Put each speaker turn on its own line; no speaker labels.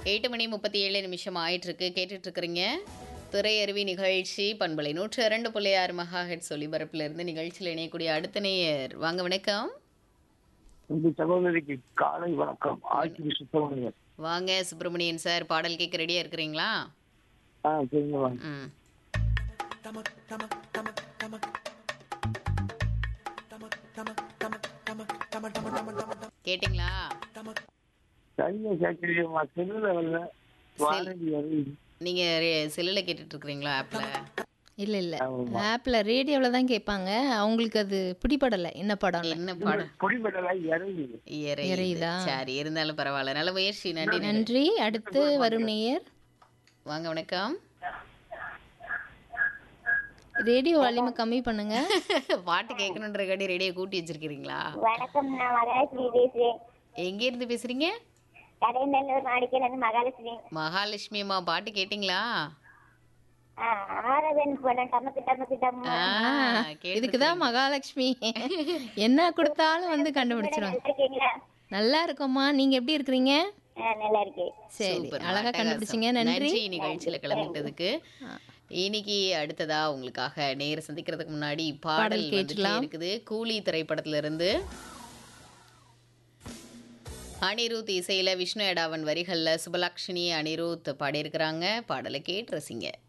எட்டு மணி முப்பத்தி ஏழு நிமிஷம் ஆயிட்டு இருக்கு கேட்டுட்டு இருக்கிறீங்க திரையருவி நிகழ்ச்சி பண்பலை நூற்று இரண்டு புள்ளி ஆறு மகா ஹெட் ஒலிபரப்புல இருந்து நிகழ்ச்சியில் இணையக்கூடிய அடுத்த நேயர் வாங்க வணக்கம்
இந்த சகோதரிக்கு காலை வணக்கம் ஆட்சி சுத்தமணியர்
வாங்க சுப்பிரமணியன் சார் பாடல் கேட்க ரெடியா இருக்கிறீங்களா
ஆ சரிங்க வாங்க
ம் கேட்டிங்களா
சரியா கேட்கலையம்மா செல்லுல வரல வாரண்டி வருது
நீங்க செல்லுல கேட்டுட்டு இருக்கிறீங்களா ஆப்ல
இல்ல இல்ல
ஆமாம்மா.
ஆப்ல ரேடியோவில் தான் கேட்பாங்க அவங்களுக்கு அது பிடிபடலை என்ன படம்
என்ன பாடம்
குடிபெட்டலாய் இறங்கி
இறையுது.
இறையுதா?
சரி இருந்தாலும் பரவாயில்ல நல்ல முயற்சி நன்றி நன்றி.
நன்றி அடுத்து வரும் நேயர்
வாங்க வணக்கம்
ரேடியோ வால்யூமை கம்மி பண்ணுங்க
பாட்டு கேட்கணுன்றக்காண்டி ரெடியா கூட்டி வச்சிருக்கீங்களா
வணக்கம் நான் மகாலட்சுமி பேசுறேன்
எங்க இருந்து பேசுறீங்க
கடைநல்லூர் மாடிக்கையில இருந்து மகாலட்சுமி
மகாலட்சுமி அம்மா பாட்டு கேட்டிங்களா
ஆ, ஆரவன் படம் டமக்கு டமக்கு டம்மு
ஆ,
இதுக்கு தான் மகாலட்சுமி என்ன கொடுத்தாலும் வந்து கண்டுபிடிச்சிருவாங்க
நல்லா இருக்கீங்களா
நல்லா இருக்கோம்மா நீங்க எப்படி இருக்கிறீங்க
ஆ, நல்லா இருக்கேன்
சரி
சூப்பர்,
அழகா
அட்டகாசம்.
கண்டுபிடிச்சிங்க நன்றி
நிகழ்ச்சியில கலந்துட்டதுக்கு இன்னைக்கு அடுத்ததா உங்களுக்காக நேர சந்திக்கிறதுக்கு முன்னாடி பாடல்
பாடல்
வந்துட்டே
கேட்கலாம்.
இருக்குது கூலி திரைப்படத்துல இருந்து அனிருத் இசையில விஷ்ணு எடாவன் வரிகள்ல சுபலக்ஷ்மி அனிருத் பாடியிருக்கிறாங்க பாடலை கேட்டு ரசிங்க